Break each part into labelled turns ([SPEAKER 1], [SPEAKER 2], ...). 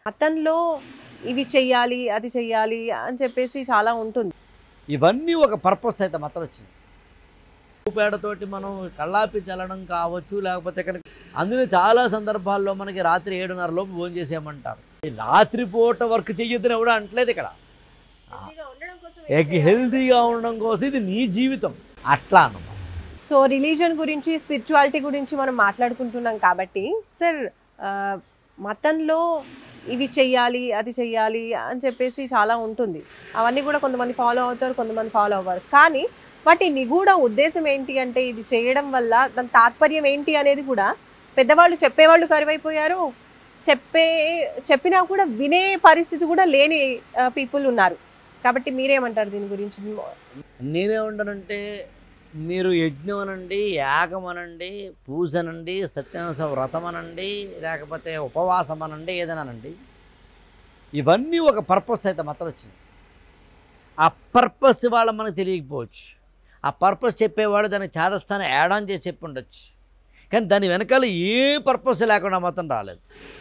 [SPEAKER 1] అతనిలో ఇవి చెయ్యాలి అది చెయ్యాలి అని చెప్పేసి చాలా ఉంటుంది
[SPEAKER 2] ఇవన్నీ ఒక పర్పస్ అయితే మాత్రం వచ్చింది పేడతోటి మనం కళ్ళాపి చల్లడం కావచ్చు లేకపోతే కనుక అందులో చాలా సందర్భాల్లో మనకి రాత్రి ఏడున్నర లోపు భోజనం చేసేయమంటారు ఈ రాత్రిపూట వర్క్ చెయ్యొద్దని ఎవడో అంటలేదు ఇక్కడ హెల్తీగా ఉండడం కోసం ఇది నీ జీవితం అట్లా అన్నమాట
[SPEAKER 1] సో రిలీజన్ గురించి స్పిరిచువాలిటీ గురించి మనం మాట్లాడుకుంటున్నాం కాబట్టి సార్ ఆ, మతంలో ఇవి చెయ్యాలి అది చెయ్యాలి అని చెప్పేసి చాలా ఉంటుంది అవన్నీ కూడా కొంతమంది ఫాలో అవుతారు కొంతమంది ఫాలో అవ్వరు కానీ వాటి నిగూఢ ఉద్దేశం ఏంటి అంటే ఇది చేయడం వల్ల దాని తాత్పర్యం ఏంటి అనేది కూడా పెద్దవాళ్ళు చెప్పేవాళ్ళు కరువైపోయారు చెప్పే చెప్పినా కూడా వినే పరిస్థితి కూడా లేని పీపుల్ ఉన్నారు కాబట్టి మీరేమంటారు దీని గురించి
[SPEAKER 2] నేనేమంటానంటే మీరు యజ్ఞం అనండి యాగం అనండి పూజ అనండి సత్యనారాయణ వ్రతం అనండి లేకపోతే ఉపవాసం అనండి ఏదైనా అనండి ఇవన్నీ ఒక పర్పస్ అయితే మాత్రం వచ్చింది ఆ పర్పస్ వాళ్ళ మనకు తెలియకపోవచ్చు ఆ పర్పస్ చెప్పేవాళ్ళు దానికి చాదస్థానం యాడ్ ఆన్ చేసి చెప్పి ఉండొచ్చు కానీ దాని వెనకాల ఏ పర్పస్ లేకుండా మాత్రం రాలేదు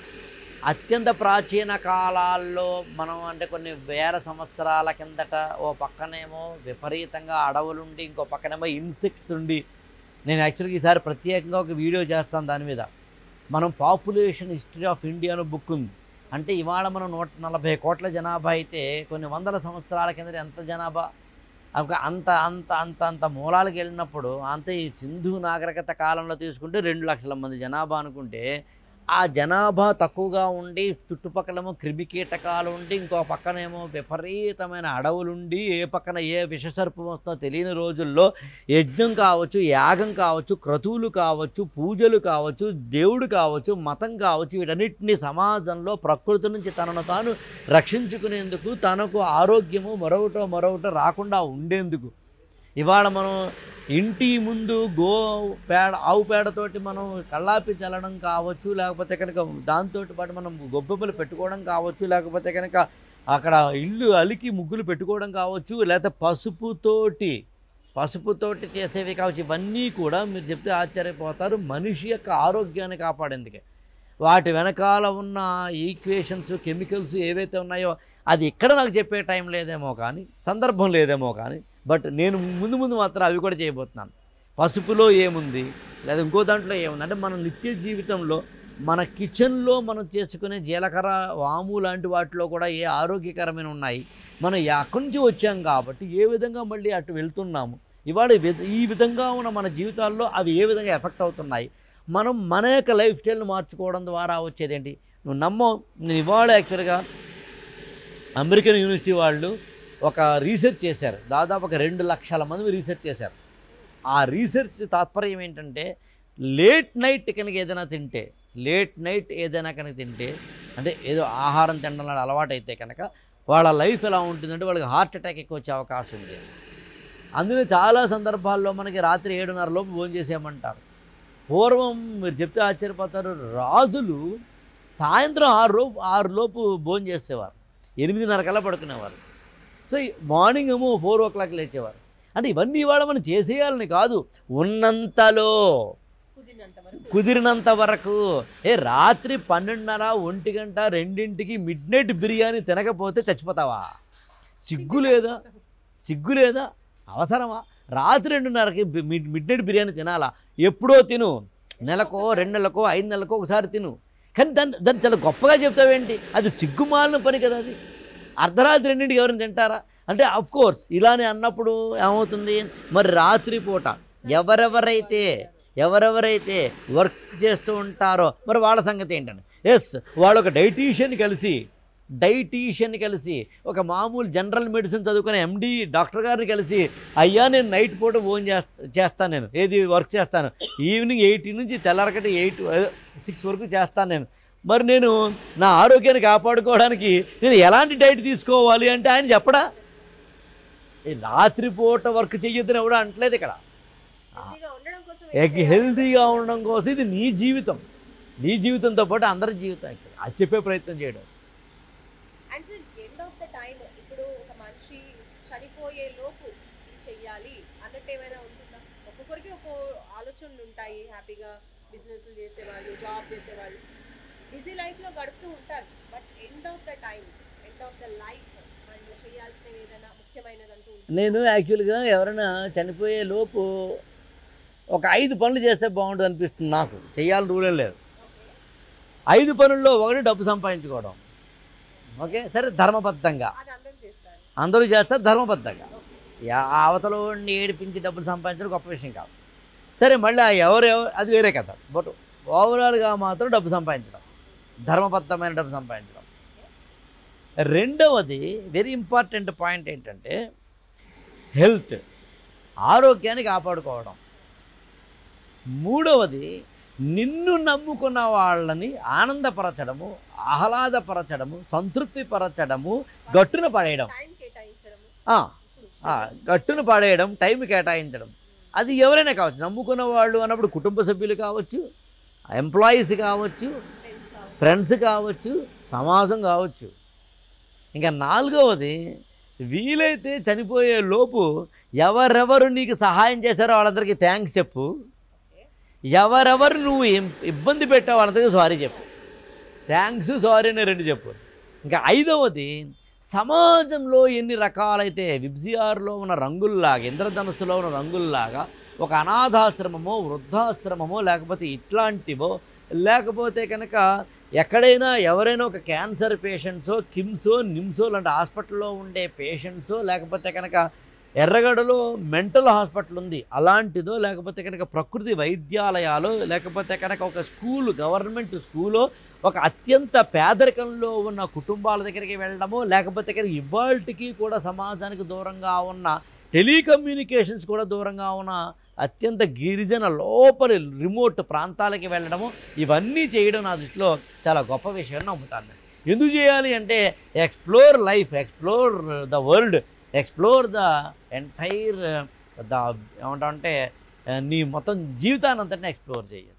[SPEAKER 2] అత్యంత ప్రాచీన కాలాల్లో మనం అంటే కొన్ని వేల సంవత్సరాల కిందట ఓ పక్కనేమో విపరీతంగా అడవులుండి ఇంకో పక్కనేమో ఇన్సెక్ట్స్ ఉండి నేను యాక్చువల్గా ఈసారి ప్రత్యేకంగా ఒక వీడియో చేస్తాను దాని మీద మనం పాపులేషన్ హిస్టరీ ఆఫ్ ఇండియా అనే బుక్ ఉంది అంటే ఇవాళ మనం నూట నలభై కోట్ల జనాభా అయితే కొన్ని వందల సంవత్సరాల కింద ఎంత జనాభా ఒక అంత అంత అంత అంత మూలాలకు వెళ్ళినప్పుడు అంత ఈ సింధు నాగరికత కాలంలో తీసుకుంటే రెండు లక్షల మంది జనాభా అనుకుంటే ఆ జనాభా తక్కువగా ఉండి చుట్టుపక్కలేమో క్రిమి కీటకాలు ఉండి ఇంకో పక్కనేమో విపరీతమైన అడవులుండి ఏ పక్కన ఏ విషసర్పం వస్తుందో తెలియని రోజుల్లో యజ్ఞం కావచ్చు యాగం కావచ్చు క్రతువులు కావచ్చు పూజలు కావచ్చు దేవుడు కావచ్చు మతం కావచ్చు వీటన్నిటిని సమాజంలో ప్రకృతి నుంచి తనను తాను రక్షించుకునేందుకు తనకు ఆరోగ్యము మరొకటో మరొకటో రాకుండా ఉండేందుకు ఇవాళ మనం ఇంటి ముందు గో పేడ ఆవు పేడతోటి మనం కళ్ళాపి చల్లడం కావచ్చు లేకపోతే కనుక దాంతో పాటు మనం గొబ్బెమ్మలు పెట్టుకోవడం కావచ్చు లేకపోతే కనుక అక్కడ ఇల్లు అలికి ముగ్గులు పెట్టుకోవడం కావచ్చు లేకపోతే పసుపుతోటి పసుపుతోటి చేసేవి కావచ్చు ఇవన్నీ కూడా మీరు చెప్తే ఆశ్చర్యపోతారు మనిషి యొక్క ఆరోగ్యాన్ని కాపాడేందుకే వాటి వెనకాల ఉన్న ఈక్వేషన్స్ కెమికల్స్ ఏవైతే ఉన్నాయో అది ఇక్కడ నాకు చెప్పే టైం లేదేమో కానీ సందర్భం లేదేమో కానీ బట్ నేను ముందు ముందు మాత్రం అవి కూడా చేయబోతున్నాను పసుపులో ఏముంది లేదా ఇంకో దాంట్లో ఏముంది అంటే మన నిత్య జీవితంలో మన కిచెన్లో మనం చేసుకునే జీలకర్ర వాము లాంటి వాటిలో కూడా ఏ ఆరోగ్యకరమైన ఉన్నాయి మనం అక్కడి నుంచి వచ్చాం కాబట్టి ఏ విధంగా మళ్ళీ అటు వెళ్తున్నాము ఇవాళ ఈ విధ- ఈ విధంగా ఉన్న మన జీవితాల్లో అవి ఏ విధంగా ఎఫెక్ట్ అవుతున్నాయి మనం మన యొక్క లైఫ్ స్టైల్ని మార్చుకోవడం ద్వారా వచ్చేది ఏంటి నువ్వు నమ్మవు నేను ఇవాళ యాక్చువల్గా అమెరికన్ యూనివర్సిటీ వాళ్ళు ఒక రీసెర్చ్ చేశారు దాదాపు ఒక రెండు లక్షల మంది రీసెర్చ్ చేశారు ఆ రీసెర్చ్ తాత్పర్యం ఏంటంటే లేట్ నైట్ కనుక ఏదైనా తింటే లేట్ నైట్ ఏదైనా కనుక తింటే అంటే ఏదో ఆహారం తినడం లాంటి అలవాటు అయితే కనుక వాళ్ళ లైఫ్ ఎలా ఉంటుందంటే వాళ్ళకి హార్ట్ అటాక్ ఎక్కువ వచ్చే అవకాశం ఉంది అందులో చాలా సందర్భాల్లో మనకి రాత్రి ఏడున్నర లోపు భోజనం చేసేయమంటారు పూర్వం మీరు చెప్తే ఆశ్చర్యపోతారు రాజులు సాయంత్రం ఆరు లోపు ఆరు లోపు భోజనం చేసేవారు ఎనిమిదిన్నర కల్లా పడుకునేవారు సో ఈ మార్నింగ్ ఏమో ఫోర్ ఓ క్లాక్ లేచేవారు అంటే ఇవన్నీ ఇవాళ మనం చేసేయాలని కాదు ఉన్నంతలో కుదిరినంత వరకు ఏ రాత్రి పన్నెండున్నర ఒంటి గంట రెండింటికి మిడ్ నైట్ బిర్యానీ తినకపోతే చచ్చిపోతావా సిగ్గు లేదా సిగ్గు లేదా అవసరమా రాత్రి రెండున్నరకి బి- మిడ్ మిడ్ నైట్ బిర్యానీ తినాలా ఎప్పుడో తిను నెలకో రెండు నెలకో ఐదు నెలలకో ఒకసారి తిను కానీ దాన్ని దాన్ని చాలా గొప్పగా చెప్తావేంటి అది సిగ్గుమాలిన పని కదా అది అర్ధరాత్రి రెండింటికి ఎవరైనా తింటారా అంటే అఫ్ కోర్స్ ఇలానే అన్నప్పుడు ఏమవుతుంది మరి రాత్రి పూట ఎవరెవరైతే ఎవరెవరైతే వర్క్ చేస్తూ ఉంటారో మరి వాళ్ళ సంగతి ఏంటంటే ఎస్ వాళ్ళు ఒక డైటీషియన్ కలిసి డైటీషియన్ కలిసి ఒక మామూలు జనరల్ మెడిసిన్ చదువుకునే ఎండి డాక్టర్ గారిని కలిసి అయ్యా నేను నైట్ పూట ఫోన్ చేస్తా చేస్తాను నేను ఏది వర్క్ చేస్తాను ఈవినింగ్ ఎయిట్ నుంచి తెల్లారకటి ఎయిట్ సిక్స్ వరకు చేస్తాను నేను మరి నేను నా ఆరోగ్యాన్ని కాపాడుకోవడానికి నేను ఎలాంటి డైట్ తీసుకోవాలి అంటే ఆయన చెప్పడా ఈ రాత్రిపూట వర్క్ చెయ్యొద్దని ఎవడో అంటలేదు ఇక్కడ హెల్తీగా ఉండడం కోసం ఇది నీ జీవితం నీ జీవితంతో పాటు అందరి జీవితం ఇక్కడ అది చెప్పే ప్రయత్నం చేయడం
[SPEAKER 1] and end of the time ఇప్పుడు ఒక మనిషి చనిపోయే లోపు ఇది చెయ్యాలి అన్నట్టు ఏమైనా ఉంటుందా ఒక్కొక్కరికి ఒక్కో ఆలోచనలు ఉంటాయి హ్యాపీగా బిజినెస్ చేసేవాళ్ళు జాబ్ చేసేవాళ్ళు బిజీ లైఫ్ లో గడుపుతూ ఉంటారు but end of the time end of the life వాళ్ళు చేయాల్సినవి ఏదైనా ముఖ్యమైనదంటూ ఉంటుంది
[SPEAKER 2] నేను యాక్చువల్గా ఎవరైనా చనిపోయే లోపు ఒక ఐదు పనులు చేస్తే బాగుంటుంది అనిపిస్తుంది నాకు చెయ్యాలి రూలే లేదు ఐదు పనుల్లో ఒకటి డబ్బు సంపాదించుకోవడం ఓకే సరే ధర్మబద్ధంగా
[SPEAKER 1] అది అందరూ చేస్తారు
[SPEAKER 2] అందరూ చేస్తారు ధర్మబద్ధంగా యా- ఆ అవతల వాడిని ఏడిపించి డబ్బులు సంపాదించడం గొప్ప విషయం కాదు సరే మళ్ళీ ఆ ఎవరు ఎవ- అది వేరే కథ బట్ ఓవరాల్గా మాత్రం డబ్బు సంపాదించడం ధర్మబద్ధమైన డబ్బు సంపాదించడం రెండవది వెరీ ఇంపార్టెంట్ పాయింట్ ఏంటంటే హెల్త్ ఆరోగ్యాన్ని కాపాడుకోవడం మూడవది నిన్ను నమ్ముకున్న వాళ్ళని ఆనందపరచడము ఆహ్లాదపరచడము సంతృప్తిపరచడము గట్టున పడేయడం
[SPEAKER 1] టైం కేటాయించడము
[SPEAKER 2] ఆ, ఆ, గట్టున పడేయడం టైం కేటాయించడం అది ఎవరైనా కావచ్చు నమ్ముకున్న వాళ్ళు అన్నప్పుడు కుటుంబ సభ్యులు కావచ్చు ఎంప్లాయీస్ కావచ్చు
[SPEAKER 1] ఫ్రెండ్స్ కావచ్చు
[SPEAKER 2] ఫ్రెండ్స్ కావచ్చు సమాజం కావచ్చు ఇంకా నాలుగవది వీలైతే చనిపోయే లోపు ఎవరెవరు నీకు సహాయం చేశారో వాళ్ళందరికీ థ్యాంక్స్ చెప్పు ఎవరెవరు నువ్వు ఇం- ఇబ్బంది పెట్టావు వాళ్ళందరికీ సారీ చెప్పు థ్యాంక్స్ సారీ అని రెండు చెప్పు ఇంకా ఐదవది సమాజంలో ఎన్ని రకాలైతే విబ్జిఆర్లో ఉన్న రంగుల్లాగా ఇంద్రధనుస్సులో ఉన్న రంగుల్లాగా ఒక అనాథాశ్రమమో వృద్ధాశ్రమమో లేకపోతే ఇట్లాంటివో లేకపోతే కనుక ఎక్కడైనా ఎవరైనా ఒక క్యాన్సర్ పేషెంట్సో కిమ్సో నిమ్సో లాంటి హాస్పిటల్లో ఉండే పేషెంట్సో లేకపోతే కనుక ఎర్రగడలో మెంటల్ హాస్పిటల్ ఉంది అలాంటిదో లేకపోతే కనుక ప్రకృతి వైద్యాలయాలు లేకపోతే కనుక ఒక స్కూల్ గవర్నమెంట్ స్కూలో ఒక అత్యంత పేదరికంలో ఉన్న కుటుంబాల దగ్గరికి వెళ్ళడము లేకపోతే కనుక ఇవాల్టికి కూడా సమాజానికి దూరంగా ఉన్న టెలికమ్యూనికేషన్స్ కూడా దూరంగా ఉన్న అత్యంత గిరిజన లోపలి రిమోట్ ప్రాంతాలకి వెళ్ళడము ఇవన్నీ చేయడం నా దృష్టిలో చాలా గొప్ప విషయం అని నమ్ముతాను నేను. ఎందుకు చేయాలి అంటే explore life explore the world explore the entire the ఏమంటామంటే నీ మొత్తం జీవితాన్ని అంతటిని ఎక్స్ప్లోర్ చేయాలి